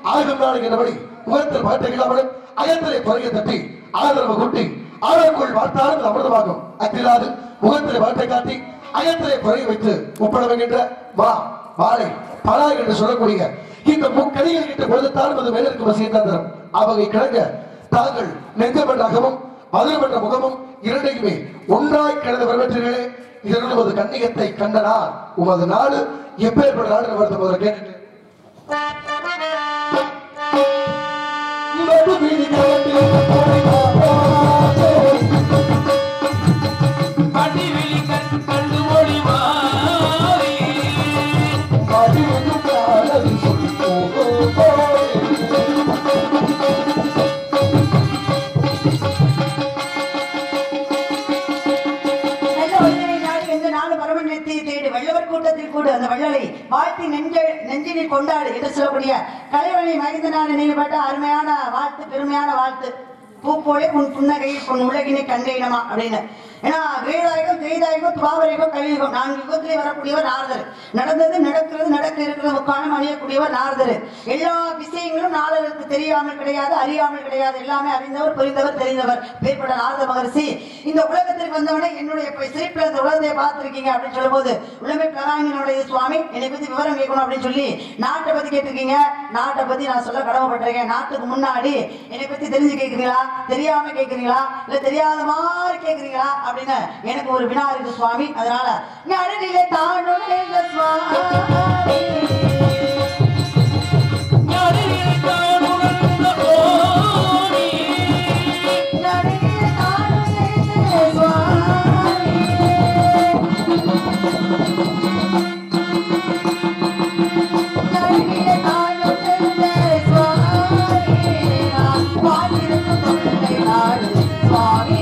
ஆயுதம் நாடுகிறபடி முகத்தில் பகத்தை இல்லாமலும் அயத்திலே குறைய தட்டி ஆதரவு கூட்டி ஆதரவுக்குள் வாழ்த்தாலும் அது அமிர்தமாகும் அத்திராது முகத்திலே பகத்தை காட்டி அயத்திலே குறைய வைத்து ஒப்படவுகின்ற வா வாழை பலா என்று சொல்லக்கூடிய இந்த முக்கணிகள் கிட்ட கொடுத்தாலும் அது மேலிருக்கும் வசியத்தான் தரும் அவை கிடங்க தாங்கள் நெஞ்சமன்றாகவும் மதுரமன்ற முகமும் இரண்டையுமே ஒன்றாய் கிடந்த வரவேற்றீர்களே இதனுடன் உமது கண்ணியத்தை கண்டனா உமது நாடு எப்பேற்பட்ட நாடு வருத்த முதல்ல கேட்டுட்டு நடுவீதி கலத்தில் போய்வாரே. கடிவிழி கண் கண்டு ஒளிவாரி மடியும் காலல் சொல் போகோய். நல்ல ஒருவனை நாடு எந்த நாடு பரமநிலத்தை தேடு வெள்ளவர் கூட்டத்தில் கூடு அந்த வள்ளலை வாழ்த்தி நெஞ்ச நெஞ்சினில் கொண்டாடு என்று சொல்லக்கூடிய கலைவழி மகிழ்ந்தனான நினைவுபட்ட அருமையான வாழ்த்து பெருமையான வாழ்த்து பூப்போலே உன் புன்னகையில் உன் உலகினை கண்டேனமா அப்படின்னு ஏன்னா வேதாயகம் ஜெய்தாயகம் துவாபரகம் கலியுகம் நான்கு யுகத்திலே வரக்கூடியவர் நாரதர் நடந்தது நடக்கிறது நடக்க இருக்கிறது முக்காலம் அணியக்கூடியவர் நாரதர் எல்லா விஷயங்களும் நாரதருக்கு தெரியாமல் கிடையாது அறியாமல் கிடையாது எல்லாமே அறிந்தவர் புரிந்தவர் தெரிந்தவர் பேர்பட்ட நாரத மகரிஷி இந்த உலகத்திற்கு வந்தவனே என்னுடைய இப்ப சிரிப்புல இந்த உலகத்தை பார்த்திருக்கீங்க அப்படின்னு சொல்லும்போது உள்ளமே பிரகாங்கினுடைய சுவாமி என்னை பத்தி விவரம் கேட்கணும் அப்படின்னு சொல்லி நாட்டை பத்தி கேட்டிருக்கீங்க நாட்டை பத்தி நான் சொல்ல கடமைப்பட்டிருக்கேன் நாட்டுக்கு முன்னாடி என்னை பத்தி தெரிஞ்சு கேட்குறீங்களா தெரியாம கேட்குறீங்களா இல்ல தெரியாத மாதிரி கேட்குறீங்களா அப்படின்னு எனக்கு ஒரு வினா இருக்கு சுவாமி அதனால நடுநிலை தாழ்ந்த சுவாமி ஞானிகளை காணுணர்ந்த ஓரி நடுநிலை தாழ்ந்த சுவாமி நடுநிலை தாழ்ந்த சுவாமி நான் வாழ்ந்திருக்கும் தொல்லை நாடு சுவாமி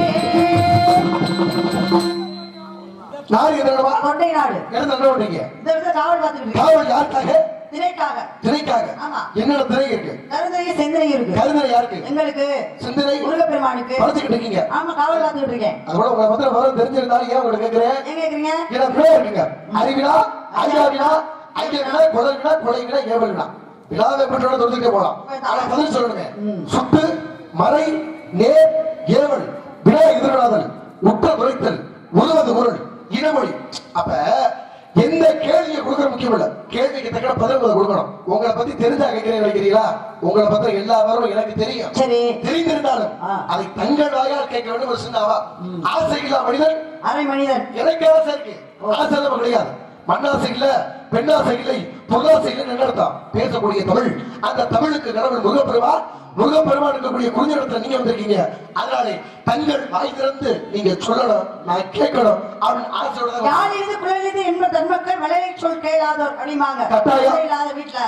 நாடு என்னடா தொண்டை நாடு இடத்துல என்ன பண்றீங்க இந்த இடத்துல காவல் பார்த்துட்டு காவல் யாருக்காக திரைக்காக திரைக்காக ஆமா. என்னென்ன திரை இருக்கு கருந்தறிய செந்தனை இருக்கு கருந்தரை யாருக்கு எங்களுக்கு சிந்தனை முருகப்பெருமானுக்கு படைச்சுக்கிட்டு இருக்கீங்க ஆமா காவல் பார்த்துக்கிட்டு இருக்கேன் அதோட உங்களை பத்திர விவரம் தெரிஞ்சிருந்தாலும் ஏன் உங்களுக்கு கேட்கிறேன் ஏன் கேக்குறீங்க ஏன்னா பிள்ளை இருக்குங்க அறிவிழா ஐயா விழா ஐயா விழா குடல் விழா கொலை விழா ஏவல் விழா விழாவை பெற்றோட தொடுத்துக்க போலாம் ஆனா பதில் சொல்லணுமே சுட்டு மறை நேர் ஏவல் விழா எதிர்விழாதல் உற்ற குறைத்தல் உருவது குரல் இனமொழி அப்ப எந்த கேள்வியை கொடுக்கற முக்கியம் இல்ல கேள்விக்கு தக்க பதில் முதல்ல கொடுக்கணும் உங்களை பத்தி தெரிஞ்சா கேட்கிறேன் நினைக்கிறீங்களா உங்களை பத்தி எல்லா வரும் எனக்கு தெரியும் சரி தெரிந்திருந்தாலும் ஆ. அதை தங்கள் வாயால் கேட்க வேண்டும் ஒரு சின்ன அவா ஆசை இல்லா மனிதன் அரை மனிதன் எனக்கு ஆசை இருக்கு ஆசை நம்ம கிடையாது மண்ணாசை இல்ல பெண்ணாசை இல்லை பொருளாசை இல்லை நடத்தான் பேசக்கூடிய தமிழ் அந்த தமிழுக்கு கடவுள் முருகப்பெருமான் முருகப்பெருமான் இருக்கக்கூடிய குறிஞ்சிடத்துல நீங்க வந்திருக்கீங்க அதனாலே தங்கள் வாய் திறந்து நீங்க சொல்லணும் நான் கேட்கணும் அவன் ஆசையோட தான் யார் இது குழலிது என்ப தன்மக்கள் மலையை சொல் கேளாதோர் அப்படிமாங்க கட்டாயம். குழந்தை இல்லாத வீட்டுல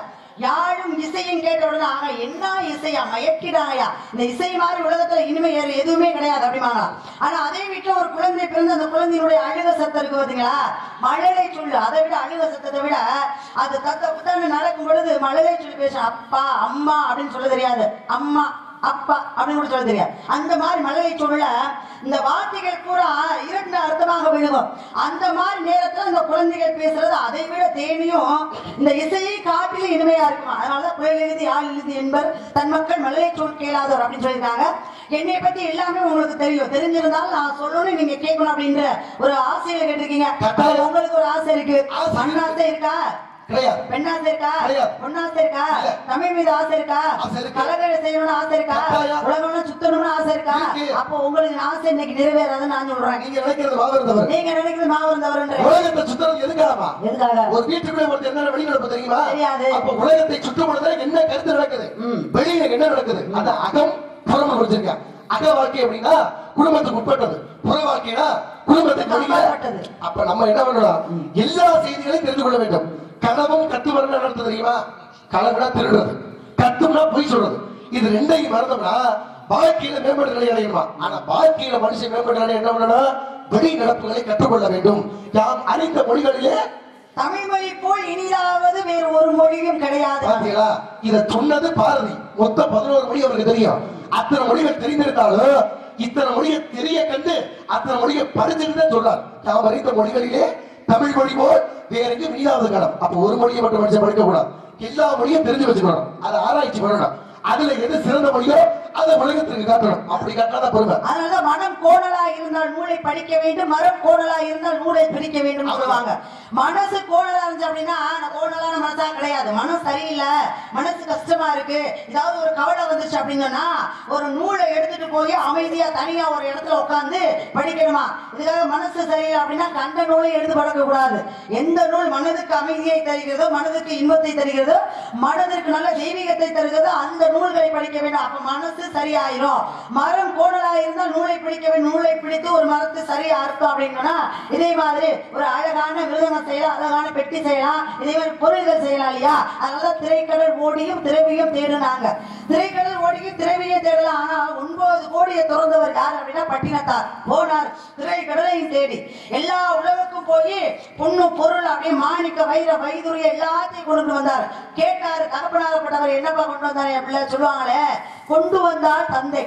யாழும் இசையும் கேட்ட உடனே ஆக என்ன இசையா மயக்கிடாயா இந்த இசை மாதிரி உலகத்துல இனிமே வேற எதுவுமே கிடையாது அப்படிமாங்க ஆனா அதே வீட்டுல ஒரு குழந்தை பிறந்து அந்த குழந்தையினுடைய அழுக சத்தம் இருக்கு பாத்தீங்களா மழலை சொல்லு அதை விட அழுக சத்தத்தை விட அது தத்த புத்தாண்டு நடக்கும் பொழுது மழலை சொல்லி பேசும் அப்பா அம்மா அப்படின்னு சொல்ல தெரியாது அம்மா அப்பா அப்படின்னு கூட சொல்ல தெரியாது அந்த மாதிரி மழலை சொல்ல இந்த வார்த்தைகள் பூரா இரண்டு அர்த்தமாக விழுகும் அந்த மாதிரி நேரத்துல இந்த குழந்தைகள் பேசுறது அதை விட தேனியும் இந்த இசையை காட்டிலும் இனிமையா இருக்குமா அதனாலதான் குழல் எழுதி ஆள் எழுதி என்பர் தன் மக்கள் மழலை சொல் கேளாதவர் அப்படின்னு சொல்லியிருக்காங்க என்னை பத்தி எல்லாமே உங்களுக்கு தெரியும் தெரிஞ்சிருந்தாலும் நான் சொல்லணும்னு நீங்க கேட்கணும் அப்படின்ற ஒரு ஆசையில கேட்டிருக்கீங்க கட்டாயம். உங்களுக்கு ஒரு ஆசை இருக்கு ஆசை. மண்ணாசை இருக்கா கிடையாது பெண்ணாசை இருக்கா கிடையாது. பொண்ணாசை இருக்கா இல்ல. தமிழ் மீது ஆசை இருக்கா ஆசை இருக்கு. கலகரை செய்யணும்னு ஆசை இருக்கா கட்டாயம். உலகம்லாம் சுத்தணும்னு ஆசை இருக்கா இருக்கு. அப்போ உங்களுக்கு ஆசை இன்னைக்கு நிறைவேறாதுன்னு நான் சொல்றேன் நீங்க நினைக்கிறது மாவீரத்தவர் நீங்க நினைக்கிறது மாவரம் தவறுன்ற உலகத்தை சுத்தம் எதுக்காகமா எதுக்காக ஒரு வீட்டுக்குள்ளே ஒருத்தர் என்ன வெளி நடப்பு தெரியுமா தெரியாது. அப்ப உலகத்தை சுற்றும் பொழுது என்ன கருத்து நடக்குது வெளியில என்ன நடக்குது அந்த அகம் புறம் வச்சிருக்க அக வாழ்க்கை அப்படின்னா குடும்பத்துக்கு உட்பட்டது புற வாழ்க்கைனா குடும்பத்துக்கு வெளியில அப்பாற்பட்டது. அப்ப நம்ம என்ன பண்ணணும் எல்லா செய்திகளையும் தெரிந்து கொள்ள வேண்டும் களவும் கட்டுமரம் நடத்து தெரியுமா களவுனா திருடுறது கட்டும்னா பொய் சொல்றது இது ரெண்டையும் மறந்தோம்னா வாழ்க்கையில மேம்பட்ட நிலை அடையணுமா ஆனா வாழ்க்கையில மனுஷன் மேம்பட்ட நிலை என்ன பண்ணணும் வெளி நடப்புகளை கற்றுக்கொள்ள வேண்டும் யாம் அறிந்த மொழிகளிலே தமிழ் மொழி போல் இனிதாவது வேறு ஒரு மொழியும் கிடையாது பாத்தீங்களா இத சொன்னது பாரதி மொத்தம் பதினோரு மொழி அவருக்கு தெரியும் அத்தனை மொழிகள் தெரிந்திருந்தாலும் இத்தனை மொழியை தெரிய கண்டு அத்தனை மொழியை படிச்சுட்டு தான் சொல்றார் நாம் அறிந்த மொழிகளிலே தமிழ் மொழி போல் வேற எங்கும் இல்லாத காலம் அப்ப ஒரு மொழியை மட்டும் மனுஷன் படிக்க கூடாது எல்லா மொழியும் தெரிஞ்சு வச்சுக்கணும் அதை ஆராய்ச்சி பண்ணணும் அதுல எது சிறந்த மொழியோ அதை உலகத்திற்கு காட்டணும் அப்படி காட்டாதான் பெருமை அதனாலதான் மனம் கோணலா இருந்தால் நூலை படிக்க வேண்டும் மரம் கோணலா இருந்தால் நூலை பிரிக்க வேண்டும் சொல்லுவாங்க மனசு கோணலா இருந்துச்சு அப்படின்னா நான் கோணலான மனசா கிடையாது மனசு சரியில்லை மனசு கஷ்டமா இருக்கு ஏதாவது ஒரு கவலை வந்துச்சு அப்படின்னா ஒரு நூலை எடுத்துட்டு போய் அமைதியா தனியா ஒரு இடத்துல உட்கார்ந்து படிக்கணுமா இதுக்காக மனசு சரியில்லை அப்படின்னா கண்ட நூலை எடுத்து பழக்க கூடாது எந்த நூல் மனதுக்கு அமைதியை தருகிறதோ மனதுக்கு இன்பத்தை தருகிறதோ மனதிற்கு நல்ல தெய்வீகத்தை தருகிறதோ அந்த நூல்களை படிக்க வேண்டும் அப்ப மனசு சரியாயிரும் மரம் கோணலா இருந்தால் நூலை பிடிக்க வேண்டும் நூலை பிடித்து ஒரு மரத்து சரியா அர்த்தம் அப்படின்னா இதே மாதிரி ஒரு அழகான மிருதங்கம் செய்யலாம் அழகான பெட்டி செய்யலாம் இதே மாதிரி பொருள்கள் செய்யலாம் இல்லையா அதனால திரைக்கடல் ஓடியும் திரவியும் தேடுனாங்க திரைக்கடல் ஓடியும் திரவியும் தேடலாம் ஆனா ஒன்பது கோடியை திறந்தவர் யார் அப்படின்னா பட்டினத்தார் போனார் திரைக்கடலையும் தேடி எல்லா உலகுக்கும் போய் பொண்ணு பொருள் அப்படியே மாணிக்க வைர வைதுரிய எல்லாத்தையும் கொண்டு வந்தார் கேட்டாரு தகப்பனாகப்பட்டவர் என்னப்பா கொண்டு வந்தாரு என் பிள்ளை சொல்லுவாங்களே கொண்டு வந்தால் தந்தை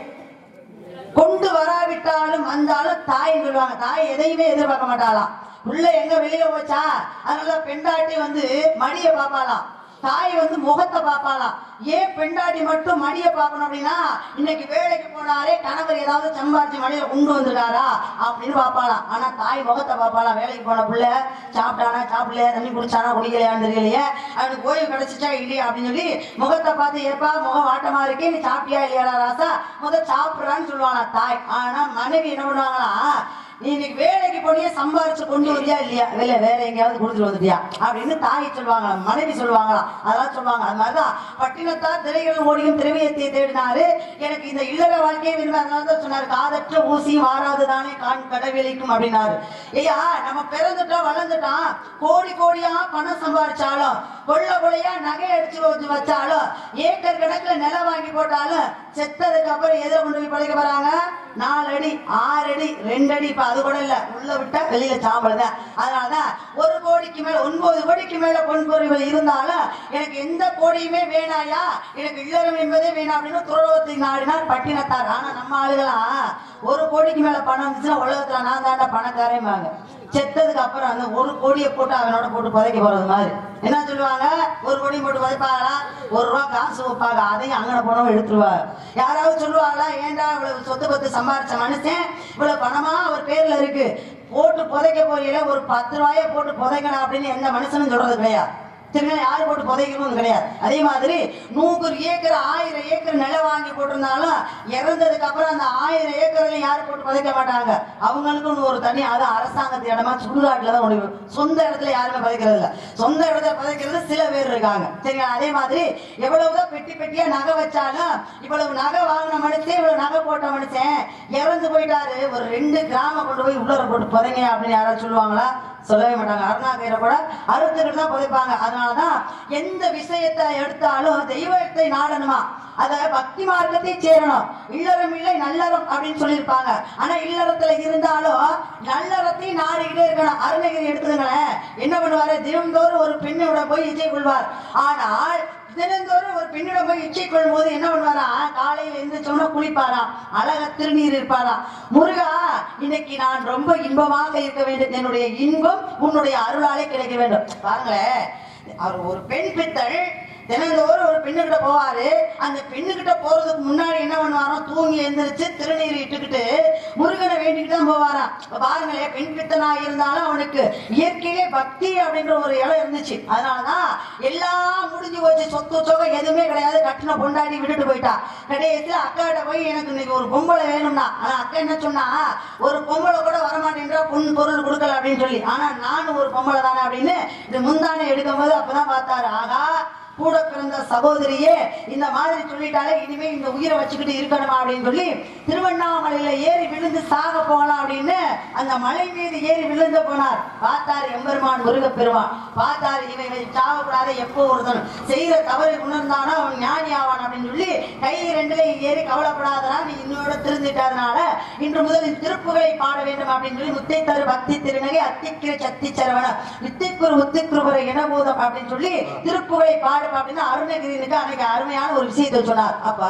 கொண்டு வராவிட்டாலும் வந்தாலும் தாய் சொல்லுவாங்க தாய் எதையுமே எதிர்பார்க்க மாட்டாளாம் உள்ள எங்க வெளியில போச்சா அதனால பெண்டாட்டி வந்து மணியை பார்ப்பாளாம் தாய் வந்து முகத்தை பார்ப்பாளாம் ஏன் பெண்டாட்டி மட்டும் மணியை பார்க்கணும் அப்படின்னா இன்னைக்கு வேலைக்கு போனாரே கணவர் ஏதாவது சம்பாரிச்சு மணியில கொண்டு வந்திருக்காரா அப்படின்னு பார்ப்பாளாம் ஆனா தாய் முகத்தை பார்ப்பாளாம் வேலைக்கு போன புள்ள சாப்பிட்டானா சாப்பிடலையா தண்ணி குடிச்சானா குடிக்கலையான்னு தெரியலையே அவனுக்கு ஓய்வு கிடைச்சிச்சா இல்லையா அப்படின்னு சொல்லி முகத்தை பார்த்து ஏப்பா முகம் வாட்டமா இருக்கே நீ சாப்பிட்டியா இல்லையாடா ராசா முத சாப்பிடுறான்னு சொல்லுவாங்க தாய் ஆனா மனைவி என்ன பண்ணுவாங்களா நீ இன்னைக்கு வேலைக்கு போனியே சம்பாரிச்சு கொண்டு வரியா இல்லையா இல்ல வேற எங்கேயாவது கொடுத்துட்டு வந்துட்டியா அப்படின்னு தாய் சொல்லுவாங்க மனைவி சொல்லுவாங்களாம் அதெல்லாம் சொல்லுவாங்க அது மாதிரிதான் பட்டினத்தார் திரைகள் ஓடியும் திரவியத்தை தேடினாரு எனக்கு இந்த இல்லற வாழ்க்கையை விரும்ப அதனால தான் சொன்னாரு காதற்ற ஊசியும் வாராதுதானே கான் கடவிழிக்கும் அப்படின்னாரு ஐயா நம்ம பிறந்துட்டோம் வளர்ந்துட்டோம் கோடி கோடியா பணம் சம்பாரிச்சாலும் கொள்ள கொள்ளையா நகை அடிச்சு வச்சு வச்சாலும் ஏக்கர் கணக்குல நிலம் வாங்கி போட்டாலும் செத்ததுக்கு அப்புறம் எதை கொண்டு போய் படைக்க போறாங்க நாலு அடி ஆறு அடி ரெண்டு அடி இப்ப அது கூட இல்ல உள்ள விட்டா வெளியில சாம்பல் தான் அதனாலதான் ஒரு கோடிக்கு மேல ஒன்பது கோடிக்கு மேல பொன் பொருள்கள் இருந்தாலும் எனக்கு எந்த கோடியுமே வேணாயா எனக்கு இல்லறம் என்பதே வேணாம் அப்படின்னு துறவத்துக்கு நாடினார் பட்டினத்தார் ஆனா நம்ம ஆளுகளாம் ஒரு கோடிக்கு மேல பணம் இருந்துச்சுன்னா உலகத்துல நான் தாண்டா பணக்காரேம்பாங்க செத்ததுக்கு அப்புறம் அந்த ஒரு கோடியை போட்டு அவனோட போட்டு புதைக்க போறது மாதிரி என்ன சொல்லுவாங்க ஒரு கோடி போட்டு புதைப்பாங்களா ஒரு ரூபா காசு வைப்பாங்க அதையும் அங்கன போனவங்க எடுத்துருவாங்க யாராவது சொல்லுவாங்களா ஏன்டா இவ்வளவு சொத்து பத்து சம்பாரிச்ச மனுஷன் இவ்வளவு பணமா அவர் பேர்ல இருக்கு போட்டு புதைக்க போறீங்கள ஒரு பத்து ரூபாய போட்டு புதைக்கணும் அப்படின்னு எந்த மனுஷனும் சொல்றது கிடையாது திரும்ப யாரு போட்டு புதைக்கணும் கிடையாது அதே மாதிரி நூறு ஏக்கர் ஆயிரம் ஏக்கர் நிலம் வாங்கி போட்டிருந்தாலும் இறந்ததுக்கு அப்புறம் அந்த ஆயிரம் ஏக்கர்ல யாரும் போட்டு புதைக்க மாட்டாங்க அவங்களுக்கும் ஒரு தனி அது அரசாங்கத்து இடமா சுடுகாட்டுல தான் முடிவு சொந்த இடத்துல யாருமே புதைக்கிறது இல்ல சொந்த இடத்துல புதைக்கிறது சில பேர் இருக்காங்க சரிங்களா அதே மாதிரி எவ்வளவுதான் பெட்டி பெட்டியா நகை வச்சாலும் இவ்வளவு நகை வாங்கின மனுஷன் இவ்வளவு நகை போட்ட மனுஷன் இறந்து போயிட்டாரு ஒரு ரெண்டு கிராமம் கொண்டு போய் உள்ளர போட்டு புதைங்க அப்படின்னு யாராவது சொல்லுவாங்களா சொல்லவே மாட்டாங்க அருணாக்கயிறை கூட அறுத்துக்கிட்டு தான் புதைப்பாங்க அதனாலதான் எந்த விஷயத்தை எடுத்தாலும் தெய்வத்தை நாடணுமா அத பக்தி மார்க்கத்தை சேரணும் இல்லறம் இல்லை நல்லறம் அப்படின்னு சொல்லியிருப்பாங்க ஆனா இல்லறத்துல இருந்தாலும் நல்லறத்தை நாடிக்கிட்டே இருக்கணும் அருணகிரி எடுத்துக்கங்களேன் என்ன பண்ணுவாரு தினந்தோறும் ஒரு பெண்ணோட போய் இச்சை கொள்வார் ஆனால் தினந்தோறும் ஒரு பெண்ணிடம் போய் இச்சை கொள்ளும் போது என்ன பண்ணுவாரா காலையில எந்திரிச்சோம்னா குளிப்பாராம் அழகா திருநீர் இருப்பாராம் முருகா இன்னைக்கு நான் ரொம்ப இன்பமாக இருக்க வேண்டும் என்னுடைய இன்பம் உன்னுடைய அருளாலே கிடைக்க வேண்டும் பாருங்களேன் அவர் ஒரு பெண் பித்தள் தினந்தோறும் ஒரு பெண்ணுகிட்ட போவாரு அந்த பெண்ணுகிட்ட போறதுக்கு முன்னாடி என்ன பண்ணுவாராம் தூங்கி எந்திரிச்சு திருநீர் இட்டுக்கிட்டு முருகனை வேண்டிக்கிட்டு தான் போவாராம் இப்ப பாருங்களேன் பெண் பித்தனா இருந்தாலும் அவனுக்கு இயற்கையிலே பக்தி அப்படின்ற ஒரு இடம் இருந்துச்சு அதனாலதான் எல்லாம் முடிஞ்சு போச்சு சொத்து சொகை எதுவுமே கிடையாது கட்டின பொண்டாடி விட்டுட்டு போயிட்டா கடைசியில அக்காட்ட போய் எனக்கு இன்னைக்கு ஒரு பொம்பளை வேணும்னா ஆனா அக்கா என்ன சொன்னா ஒரு பொம்பளை கூட வரமாட்டேன்றா பொன் பொருள் கொடுக்கல அப்படின்னு சொல்லி ஆனா நானும் ஒரு பொம்பளை தானே அப்படின்னு இது முந்தானை எடுக்கும் போது அப்பதான் பார்த்தாரு ஆகா கூட பிறந்த சகோதரியே இந்த மாதிரி சொல்லிட்டாலே இனிமே இந்த உயிரை வச்சுக்கிட்டு இருக்கணுமா அப்படின்னு சொல்லி திருவண்ணாமலையில ஏறி விழுந்து சாக போகலாம் அப்படின்னு அந்த மலை மீது ஏறி விழுந்து போனார் பார்த்தார் எம்பெருமான் முருகப்பெருமான் பார்த்தார் இவன் இவன் சாகக்கூடாத எப்போ ஒருத்தன் செய்யற தவறு உணர்ந்தானோ அவன் ஞானி ஆவான் அப்படின்னு சொல்லி கை ரெண்டுல ஏறி கவலைப்படாதடா நீ இன்னோட திருந்திட்டதுனால இன்று முதல் இந்த திருப்புகளை பாட வேண்டும் அப்படின்னு சொல்லி முத்தை தரு பக்தி திருநகை அத்திக்கிற சக்தி சரவண வித்திக்குரு உத்திக்குருவரை எனபூதம் அப்படின்னு சொல்லி திருப்புகளை பாடும் அப்படின்னு அருணகிரினுக்கு அன்னைக்கு அருமையான ஒரு விஷயத்தை சொன்னார் அப்ப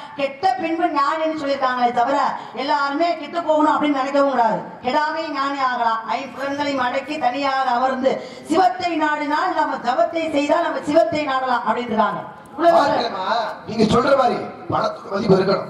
கெட்ட பின்பு ஞானின்னு சொல்லியிருக்காங்களே தவிர எல்லாருமே கெட்டு போகணும் அப்படின்னு நினைக்கவும் கூடாது கெடாமே ஞானி ஆகலாம் ஐம்புலன்களையும் அடக்கி தனியாக அமர்ந்து சிவத்தை நாடினால் நம்ம ஜபத்தை செய்தால் நம்ம சிவத்தை நாடலாம் அப்படின்னு இருக்காங்க உலகத்துல பார்க்கலாமா? நீங்க சொல்ற மாதிரி பணத்துக்கு மதிப்பு இருக்கணும்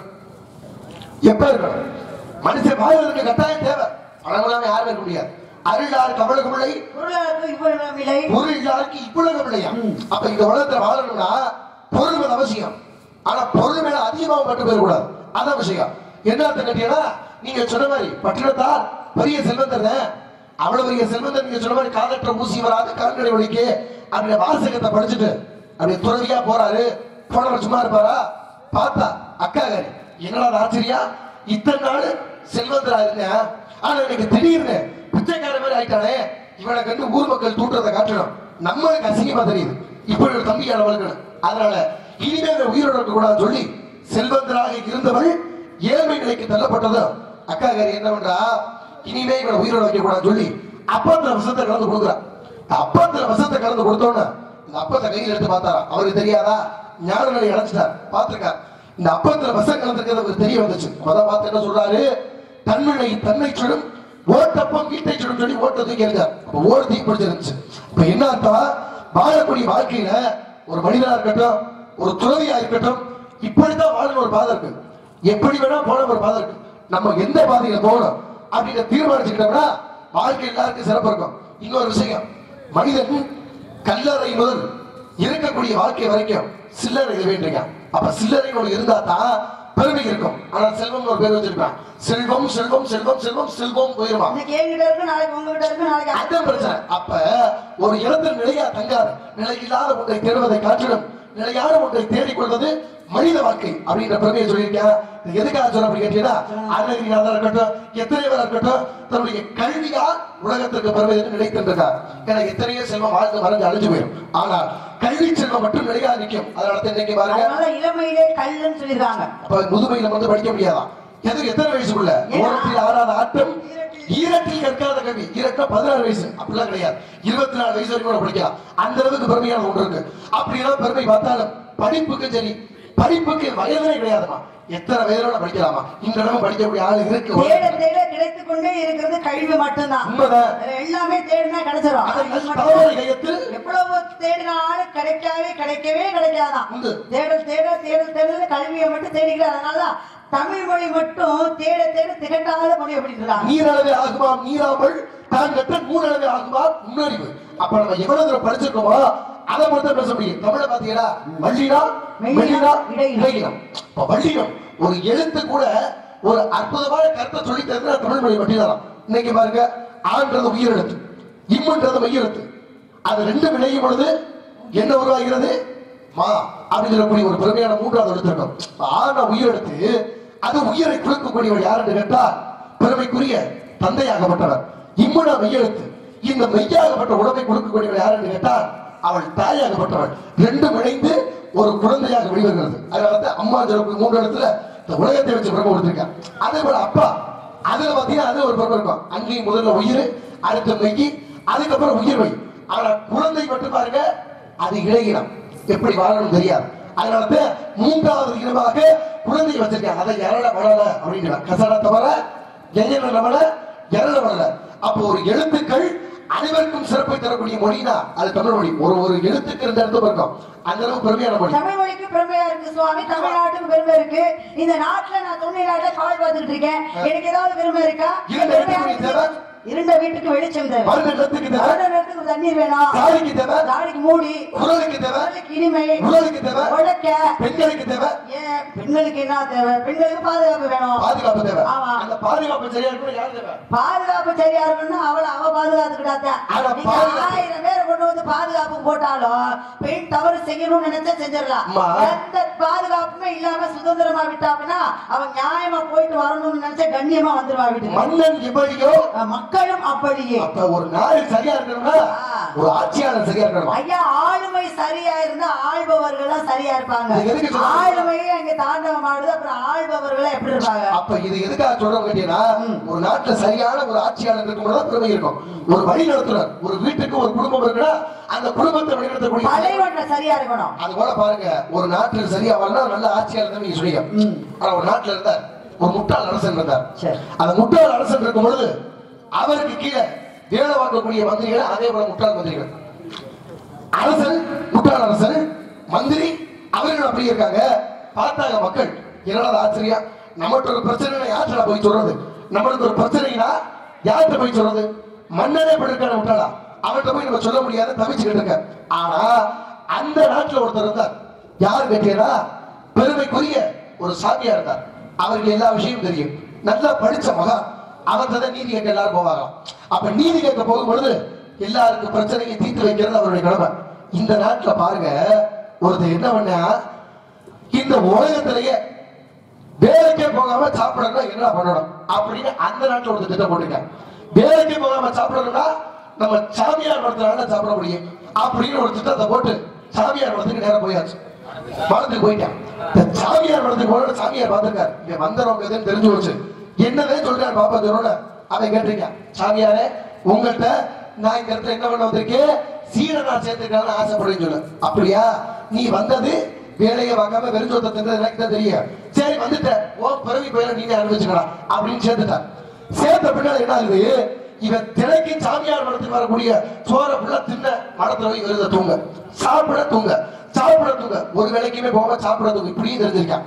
எப்ப இருக்கணும் மனுஷன் வாழ்வதற்கு கட்டாயம் தேவை பணம் இல்லாம யாரும் இருக்க முடியாது அருளார் கமலக பிள்ளை பொருளாதார இவ்வளவு விலை பொருள் இல்லாருக்கு இவ்வளவு பிள்ளையா அப்ப இந்த உலகத்துல வாழணும்னா பொருள் மேல அவசியம் ஆனா பொருள் மேல அதிகமாக மட்டும் போயிடக்கூடாது அதான் விஷயம் என்ன அர்த்தம் கேட்டீங்கன்னா நீங்க சொன்ன மாதிரி பட்டினத்தார் பெரிய செல்வந்தர் தான். அவ்வளவு பெரிய செல்வந்தர் நீங்க சொன்ன மாதிரி காலற்ற ஊசி வராது கால்நடை வலிக்கு அப்படியே வாசகத்தை படிச்சுட்டு அப்படியே துறவியா போறாரு போனவர் சும்மா இருப்பாரா பார்த்தா அக்கா காரி என்னடா அது ஆச்சரியா இத்தனை நாள் செல்வந்தரா இருந்தேன் ஆனா இன்னைக்கு திடீர்னு பிச்சைக்கார மாதிரி ஆயிட்டானே இவனை கண்டு ஊர் மக்கள் தூட்டுறதை காட்டணும் நம்மளுக்கு அசிங்கமா தெரியுது இப்படி ஒரு தம்பியான வளர்க்கணும் அதனால இனிமே இவன் உயிரோட இருக்க கூடாதுன்னு சொல்லி செல்வந்தராக இருந்தவள் ஏழ்மை நிலைக்கு தள்ளப்பட்டதும் அக்கா காரி என்ன பண்றா இனிமே இவனை உயிரோட வைக்க கூடாதுன்னு சொல்லி அப்பத்துல விஷத்தை கலந்து கொடுக்குறான் அப்பத்துல விஷத்தை கலந்து கொடுத்தோன்னு இந்த அப்பத்தை கையில் எடுத்து பார்த்தாரா அவருக்கு தெரியாதா ஞான நிலை அடைச்சிட்டார் பார்த்திருக்கார் இந்த அப்பத்துல விஷம் கலந்துருக்கிறது அவருக்கு தெரிய வந்துச்சு முத பார்த்து என்ன சொல்றாரு தன்மனை தன்னை சுடும் ஓட்டப்பம் வீட்டை சுடும் சொல்லி ஓட்ட தூக்கி எறிஞ்சார் அப்ப ஓடு தூக்கி பிடிச்சிருந்துச்சு இப்ப என்ன அர்த்தம் வாழக்கூடிய வாழ்க்கையில ஒரு மனிதனா இருக்கட்டும் ஒரு துறவியா இருக்கட்டும் இப்படித்தான் வாழணும் ஒரு பாதை இருக்கு எப்படி வேணா போன ஒரு பாதை இருக்கு நம்ம எந்த பாதையில போகணும் அப்படின்னு தீர்மானிச்சுக்கிட்டோம்னா வாழ்க்கை எல்லாருக்கும் சிறப்பு இருக்கும் இன்னொரு விஷயம் மனிதன் கல்லறை முதல் இருக்கக்கூடிய வாழ்க்கை வரைக்கும் சில்லறை வேண்டிய அப்ப சில்லறை ஒன்று இருந்தா தான் பெருமை இருக்கும் ஆனா செல்வம் ஒரு பேர் வச்சிருக்கான் செல்வம் செல்வம் செல்வம் செல்வம் செல்வம் போயிருமா இன்னைக்கு என்கிட்ட இருக்கு நாளைக்கு உங்ககிட்ட இருக்கு நாளைக்கு அதான் பிரச்சனை அப்ப ஒரு இடத்தில் நிலையா தங்காது நிலையில்லாத ஒன்றை தேடுவதை காட்டிலும் நிலையான ஒன்றை தேடிக்கொள்வது மனித வாழ்க்கை அப்படின்ற பெருமையை சொல்லியிருக்கேன் இது எதுக்காக சொல்ல அப்படி கேட்டீங்கன்னா அருணகிரிநாதர் இருக்கட்டும் எத்தனையவர் இருக்கட்டும் தன்னுடைய கல்வியால் உலகத்திற்கு பெருமை என்று நிலைத்திருக்கார் ஏன்னா எத்தனையோ செல்வம் வாழ்ந்து மறைஞ்சு அழிஞ்சு போயிடும் ஆனால் கல்வி செல்வம் மட்டும் நிலையா நிற்கும் அதனால தான் இன்னைக்கு பாருங்க அதனால இளமையிலே கல்லுன்னு சொல்லியிருக்காங்க அப்ப முதுமையில வந்து படிக்க முடியாதாம் எதுக்கு எத்தனை வயசுக்குள்ள ஓரத்தில் ஆறாத ஆட்டம் ஈரத்தில் கற்காத கல்வி ஈரட்டா பதினாறு வயசு அப்படிலாம் கிடையாது இருபத்தி நாலு வயசு வரைக்கும் கூட படிக்கலாம் அந்த அளவுக்கு பெருமையான ஒன்று இருக்கு அப்படியெல்லாம் பெருமை பார்த்தாலும் படிப்புக்கு சரி படிப்புக்கு வயதே கிடையாதுமா எத்தனை வயதோட படிக்கலாமா இந்த அளவு படிக்கக்கூடிய ஆள் இருக்கு தேட தேட கிடைத்துக் கொண்டே இருக்கிறது கல்வி மட்டும்தான் உண்மைதான் வேற எல்லாமே தேடினா கிடைச்சிடும் அதை அது மட்டும் தாமரை கையத்தில் எவ்வளவு தேடினாலும் கிடைக்கவே கிடைக்கவே கிடைக்காதான் உண்டு. தேடல் தேட தேடல் தேடல் கல்வியை மட்டும் தேடிக்கிறார் அதனால தமிழ் மொழி மட்டும் தேட தேட திகட்டாத மொழி அப்படின்னு இருக்காங்க நீரளவே ஆகுமா நீராமல் தான் கற்ற மூணளவே ஆகுமா முன்னறிவு அப்ப நம்ம எவ்வளவு தூரம் படிச்சிருக்கோமோ அதை மட்டும் பேச முடியும் தமிழ பாத்தீங்களா வள்ளினா மெல்லினா இடையினம் இப்ப வள்ளினம் ஒரு எழுத்து கூட ஒரு அற்புதமான கருத்தை சொல்லி தருகிற தமிழ் மொழி மட்டும்தான் இன்னைக்கு பாருங்க ஆன்றது உயிரெழுத்து இம்முன்றது மெய்யெழுத்து அது ரெண்டும் இணையும் பொழுது என்ன உருவாகிறது மா அப்படின்னு சொல்லக்கூடிய ஒரு பெருமையான மூன்றாவது எடுத்திருக்கோம் ஆன உயிரெடுத்து அது உயிரை குழுக்கக்கூடியவர் யார் என்று கேட்டால் பெருமைக்குரிய தந்தையாகப்பட்டவர் இம்முன மெய்யெழுத்து இந்த மெய்யாகப்பட்ட உடம்பை கொடுக்கக்கூடியவர் யார் என்று கேட்டால் அவள் தாயாகப்பட்டவள் ரெண்டும் இணைந்து ஒரு குழந்தையாக வெளிவருகிறது அதனால தான் அம்மா சொல்லக்கூடிய மூன்று இடத்துல இந்த உலகத்தை வச்சு பிரம்ம கொடுத்திருக்காங்க அதே போல அப்பா அதுல பாத்தீங்கன்னா அது ஒரு பிரம்மம் இருக்கும் அங்கேயும் முதல்ல உயிர் அடுத்த மெய்யி அதுக்கப்புறம் உயிர் மெய் ஆனா குழந்தை மட்டும் பாருங்க அது இடையினம் எப்படி வாழணும் தெரியாது அதனால தான் மூன்றாவது இனமாக குழந்தை வச்சிருக்காங்க அதை எரள வளர அப்படின்னு கசட தவிர எயன நம்மள எரள வளர அப்போ ஒரு எழுத்துக்கள் அனைவருக்கும் சிறப்பை தரக்கூடிய மொழினா அது தமிழ் மொழி ஒரு ஒரு எழுத்துக்கு ரெண்டு அர்த்தம் இருக்கும் அந்த அளவுக்கு பெருமையான மொழி தமிழ் மொழிக்கு பெருமையா இருக்கு சுவாமி தமிழ்நாட்டுக்கு பெருமை இருக்கு இந்த நாட்டுல நான் தொண்ணூறு நாட்டுல கால் பார்த்துட்டு இருக்கேன் எனக்கு ஏதாவது பெருமை இருக்கா இருண்ட வீட்டுக்கு தேவை. இருண்ட வீட்டுக்கு வெளிச்சம் தேவை மருந்த இடத்துக்கு தேவை வருட நேரத்துக்கு தண்ணீர் வேணும் தாடிக்கு தேவை தாடிக்கு மூடி குரலுக்கு தேவை குரலுக்கு இனிமை குரலுக்கு தேவை உழைக்க பெண்களுக்கு தேவை ஏன் பெண்களுக்கு என்ன தேவை பெண்களுக்கு பாதுகாப்பு வேணும் பாதுகாப்பு தேவை ஆமா. அந்த பாதுகாப்பு சரியா இருக்கணும் யார் தேவை பாதுகாப்பு சரியா இருக்கணும்னா அவளை அவ பாதுகாத்துக்கிட்டாத்தான் ஆனா நீங்க பாதுகாப்பு- ஆயிரம் பேரை கொண்டு வந்து பாதுகாப்பு போட்டாலும் பெண் தவறு செய்யணும்னு நினைச்சா செஞ்சிடலாம் அம்மா. எந்த பாதுகாப்புமே இல்லாம சுதந்திரமா விட்டாங்கன்னா அவன் நியாயமா போயிட்டு வரணும்னு நினைச்சா கண்ணியமா வந்துருவா வீட்டுக்கு மன்னன் எப்படியோ மக்களும் அப்படியே அப்ப ஒரு நாடு சரியா இருக்கணும்னா ஆ. ஒரு ஆட்சியாளர் சரியா இருக்கணுமா ஐயா ஆளுமை சரியா இருந்தா ஆள்பவர்கள் சரியா இருப்பாங்க இது எதுக்கு சொல்றீங்க? ஆளுமையே அங்க தாண்டவம் ஆடுது அப்புறம் ஆள்பவர்கள் எப்படி இருப்பாங்க அப்ப இது எதுக்காக சொல்றோம் கேட்டீங்கன்னா ஒரு நாட்டுல சரியான ஒரு ஆட்சியாளர் இருக்கும் தான் பெருமை இருக்கும் ஒரு வழி நடத்துனர் ஒரு வீட்டுக்கு ஒரு குடும்பம் இருக்குன்னா அந்த குடும்பத்தை வழிநடத்தக்கூடிய தலைவன் சரியா இருக்கணும் அது போல பாருங்க ஒரு நாட்டில் சரியா வரனா நல்ல ஆட்சியாளர் தான் நீங்க சொன்னீங்க ம். ஆனா ஒரு நாட்டுல இருந்தார் ஒரு முட்டாள் அரசன் இருந்தார் சரி. அந்த முட்டாள் அரசன் இருக்கும் பொழுது அவருக்கு கீழே வேலை வாங்கக்கூடிய மந்திரிகள் அதே போல முட்டாள் மந்திரிகள் அரசன் முட்டாள் அரசன் மந்திரி அவர்கள் அப்படி இருக்காங்க பார்த்தாங்க மக்கள் என்னடா ஆச்சரியம் நம்மகிட்ட ஒரு பிரச்சனை யார்கிட்ட போய் சொல்றது நம்மளுக்கு ஒரு பிரச்சனைனா யார்கிட்ட போய் சொல்றது மன்னனே படுக்கான முட்டாளா அவன்கிட்ட போய் நம்ம சொல்ல முடியாத தவிச்சுக்கிட்டு இருக்க ஆனா அந்த நாட்டுல ஒருத்தர் இருந்தார் யார் கேட்டீங்கன்னா பெருமைக்குரிய ஒரு சாமியா இருந்தார் அவருக்கு எல்லா விஷயமும் தெரியும் நல்லா படிச்ச மகன் அவர்கிட்ட தான் நீதி கேட்க எல்லாரும் போவாங்களாம் அப்ப நீதி கேட்க போகும் பொழுது எல்லாருக்கும் பிரச்சனையை தீர்த்து வைக்கிறது அவருடைய கடமை இந்த நாட்டுல பாருங்க ஒருத்தர் என்ன பண்ணா இந்த உலகத்திலேயே வேலைக்கே போகாம சாப்பிடணும்னா என்ன பண்ணணும் அப்படின்னு அந்த நாட்டுல ஒரு திட்டம் போட்டுருக்காங்க வேலைக்கே போகாம சாப்பிடணும்னா நம்ம சாமியார் மரத்துல சாப்பிட முடியும் அப்படின்னு ஒரு திட்டத்தை போட்டு சாமியார் மரத்துக்கு நேரம் போயாச்சு மரத்துக்கு போயிட்டேன் இந்த சாமியார் மரத்துக்கு போன சாமியார் பார்த்திருக்காரு இங்க வந்தவங்க எதுன்னு தெரிஞ்சு வச்சு என்னதே சொல்றாரு பாப்பா சொன்னோட அவன் கேட்டிருக்க சாமியாரே உங்கள்கிட்ட நான் இந்த இடத்துல என்ன பண்ண வந்திருக்கேன் சீன நான் சேர்த்துக்கலாம்னு ஆசைப்படுறேன்னு சொல்லு அப்படியா நீ வந்தது வேலையை பார்க்காம வெறுஞ்சோத்தை தின்றது எனக்கு தான் தெரியும் சரி வந்துட்டேன் ஓ பிறவி பயில நீங்க அனுபவிச்சுக்கலாம் அப்படின்னு சேர்த்துட்டான் சேர்த்த பின்னால என்ன ஆகுது இவன் தினைக்கு சாமியார் மடத்துக்கு வரக்கூடிய சோற புள்ள தின்ன மடத்துல போய் விருத தூங்க சாப்பிட தூங்க சாப்பிட தூங்க ஒரு வேலைக்குமே போகாம சாப்பிட தூங்க இப்படியும் தெரிஞ்சிருக்கான்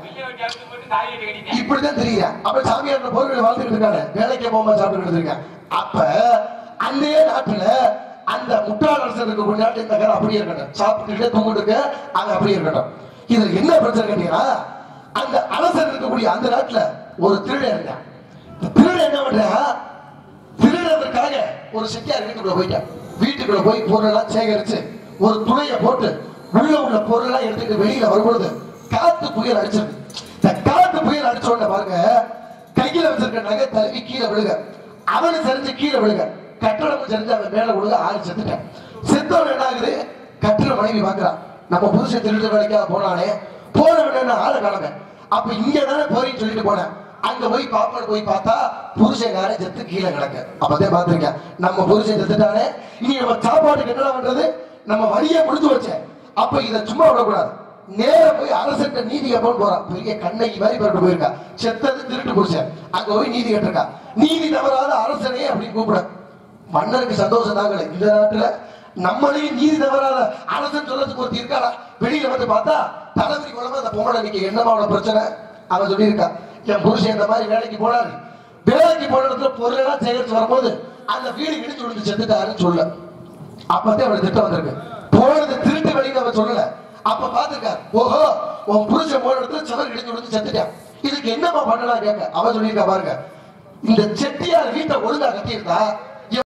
இப்படிதான் தெரியல அப்ப சாமியார் பொருட்கள் வாழ்ந்துட்டு இருக்காங்க வேலைக்கு போகாம சாப்பிட்டு இருக்காங்க அப்ப அந்த நாட்டுல அந்த முட்டாள் அரசர் இருக்கக்கூடிய நாட்டு இந்த காலம் அப்படியே இருக்கட்டும் சாப்பிட்டுட்டு தூங்கிட்டு இருக்க அங்க அப்படியே இருக்கட்டும் இதுல என்ன பிரச்சனை கேட்டீங்கன்னா அந்த அரசர் இருக்கக்கூடிய அந்த நாட்டுல ஒரு திருடன் இருந்தான் இந்த திருடன் என்ன பண்றான் திருடுறதுக்காக ஒரு செட்டியார் வீட்டுக்குள்ள போயிட்டான் வீட்டுக்குள்ள போய் பொருளெல்லாம் சேகரிச்சு ஒரு துணையை போட்டு உள்ள உள்ள பொருளெல்லாம் எடுத்துட்டு வெளியில வரும்பொழுது காத்து புயல் அடிச்சிருக்கு இந்த காத்து புயல் அடிச்ச உடனே பாருங்க கையில வச்சிருக்க நகை தழுவி கீழே விழுக அவனு சரிஞ்சு கீழே விழுக கட்டடம் சரிஞ்சு அவன் மேல விழுக ஆளு செத்துட்டான் செத்தவன் என்ன ஆகுது கட்டில மனைவி பாக்குறான் நம்ம புருஷன் திருட்டு வேலைக்காக போனானே போன உடனே ஆளை காணங்க அப்ப இங்க தானே போறேன்னு சொல்லிட்டு போனேன் அங்க போய் பாப்பாடு போய் பார்த்தா புருஷன் செத்து கீழே கிடக்கு அப்பதான் பாத்திருக்கேன் நம்ம புருஷன் செத்துட்டானே இனி நம்ம சாப்பாட்டுக்கு என்ன பண்றது நம்ம வழியே முடிஞ்சு வச்சேன் அப்ப இத சும்மா விடக்கூடாது நேர போய் அரசன்ட்ட நீதி கேட்போம் போறான் பெரிய கண்ணகி மாதிரி பிறகு போயிருக்கா செத்தது திருட்டு புருஷன் அங்க போய் நீதி கேட்டிருக்கா நீதி தவறாத அரசனே அப்படின்னு கூப்பிட மன்னருக்கு சந்தோஷம் தாங்களே இந்த நாட்டுல நம்மளையும் நீதி தவறாத அரசன் சொல்லத்துக்கு ஒருத்தி இருக்காடா வெளியில வந்து பார்த்தா தலைவரி குழம்பு அந்த பொம்பளை நிக்க என்னமா அவளோட பிரச்சனை அவன் சொல்லியிருக்கா என் புருஷன் இந்த மாதிரி வேலைக்கு போனாரு வேலைக்கு போன இடத்துல பொருள் எல்லாம் சேகரிச்சு வரும்போது அந்த வீடு இடிச்சு விழுந்து செத்துட்டாருன்னு சொல்ல அப்பதான் அவளுக்கு திட்டம் வந்திருக்கு போனது திருட்டு வெளியில அவன் சொல்லல அப்ப பாத்துருக்காரு ஓஹோ உன் புருஷன் போன இடத்துல செவர் இடிச்சு விழுந்து செத்துட்டான் இதுக்கு என்னமா பண்ணலாம் கேட்க அவன் சொல்லியிருக்கா பாருங்க இந்த செட்டியார் வீட்டை ஒழுங்கா கட்டியிருந்தா